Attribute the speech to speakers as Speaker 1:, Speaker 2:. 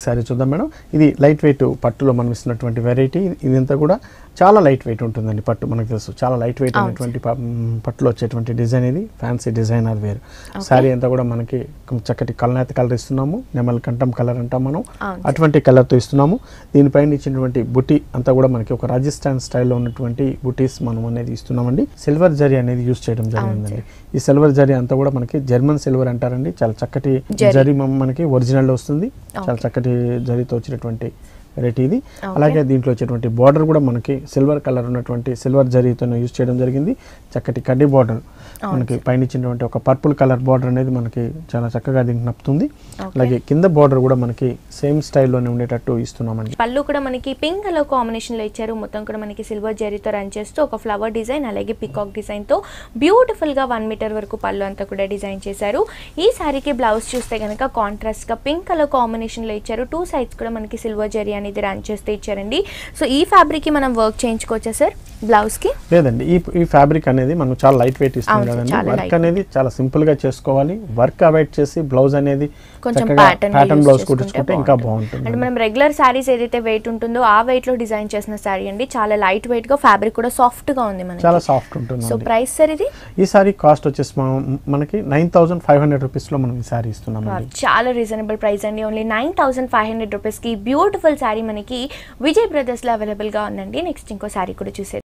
Speaker 1: శారీ చూద్దాం మేడం ఇది light weight పట్టులో మనం ఇస్తున్నటువంటి వెరైటీ ఇదంతా కూడా చాలా లైట్ వెయిట్ ఉంటుందండి పట్టు మనకు తెలుసు చాలా లైట్ వెయిట్
Speaker 2: అవును
Speaker 1: అనేటువంటి ప- మ్, పట్టులో వచ్చేటువంటి డిజైన్ ఇది ఫ్యాన్సీ డిజైనర్ వేరు శారీ అంతా కూడా మనకి చక్కటి కలనేత కలర్ ఇస్తున్నాము నెమల్ కంఠం కలర్ అంటాం మనం
Speaker 2: అవును
Speaker 1: అటువంటి కలర్తో ఇస్తున్నాము దీనిపైన ఇచ్చినటువంటి బుట్టి అంతా కూడా మనకి ఒక రాజస్థాన్ స్టైల్లో ఉన్నటువంటి బుటీస్ మనం అనేది ఇస్తున్నామండి సిల్వర్ జరీ అనేది యూస్ చేయడం జరిగిందండి ఈ సిల్వర్ జరీ అంతా కూడా మనకి జర్మన్ సిల్వర్ అంటారండి చాలా చక్కటి
Speaker 2: జరీ.
Speaker 1: జరీ మన- మనకి ఒరిజినల్ వస్తుంది చాలా చక్కటి జరీతో వచ్చినటువంటి వెరైటీ ఇది
Speaker 2: Okay.
Speaker 1: అలాగే దీంట్లో వచ్చేటువంటి బార్డర్ కూడా మనకి సిల్వర్ కలర్ ఉన్నటువంటి సిల్వర్ జరీతో యూజ్ చేయడం జరిగింది చక్కటి కడ్డీ బార్డర్ మనకి పైన ఇచ్చినటువంటి ఒక పర్పుల్ కలర్ బార్డర్ అనేది మనకి చాలా చక్కగా దీనికి నప్పుతుంది అలాగే కింద బార్డర్ కూడా మనకి సేమ్ స్టైల్లోనే ఉండేటట్టు ఇస్తున్నామండి
Speaker 2: పళ్ళు కూడా మనకి పింక్ కలర్ కాంబినేషన్ లో ఇచ్చారు మొత్తం కూడా మనకి సిల్వర్ జరీతో రన్ చేస్తూ ఒక ఫ్లవర్ డిజైన్ అలాగే పికాక్ డిజైన్ తో బ్యూటిఫుల్ గా వన్ మీటర్ వరకు పళ్ళు అంతా కూడా డిజైన్ చేశారు ఈ సారీకి బ్లౌజ్ చూస్తే కనుక కాంట్రాస్ట్ గా పింక్ కలర్ కాంబినేషన్ లో ఇచ్చారు టూ సైడ్స్ కూడా మనకి సిల్వర్ జరీ అనేది రన్ చేస్తే ఇచ్చారండి సో ఈ ఫ్యాబ్రిక్ కి మనం వర్క్ చేయించుకోవచ్చా సార్ బ్లౌజ్ కి
Speaker 1: లేదండి ఈ ఈ ఫ్యాబ్రిక్ అనేది మనం చాలా లైట్ వెయిట్ ఇస్తాం
Speaker 2: అవును,
Speaker 1: కదండి
Speaker 2: చాలా
Speaker 1: వర్క్
Speaker 2: light.
Speaker 1: అనేది చాలా సింపుల్ గా చేసుకోవాలి వర్క్ అవాయిడ్ చేసి బ్లౌజ్ అనేది
Speaker 2: కొంచెం
Speaker 1: చక్కగా
Speaker 2: ప్యాటర్న్
Speaker 1: ప్యాటర్న్ బ్లౌజ్ కుట్టించుకుంటే ఇంకా బాగుంటుంది
Speaker 2: అంటే మనం రెగ్యులర్ శారీస్ ఏదైతే వెయిట్ ఉంటుందో ఆ వెయిట్ లో డిజైన్ చేసిన శారీ అండి చాలా లైట్ వెయిట్ గా ఫ్యాబ్రిక్ కూడా సాఫ్ట్ గా ఉంది మనకి
Speaker 1: చాలా సాఫ్ట్ ఉంటుంది
Speaker 2: సో ప్రైస్ సార్ ఇది
Speaker 1: ఈ సారీ కాస్ట్ వచ్చేసి మన- మనకి నైన్ థౌసండ్ ఫైవ్ హండ్రెడ్ రూపీస్లో మనం ఈ సారీ ఇస్తున్నామండి
Speaker 2: చాలా రీజనబుల్ ప్రైస్ అండి only nine thousand five hundred రూపీస్కి బ్యూటిఫుల్ శారీ మనకి విజయ్ బ్రదర్స్లో అవైలబుల్గా ఉందండి నెక్స్ట్ ఇంకో శారీ కూడా చూసేది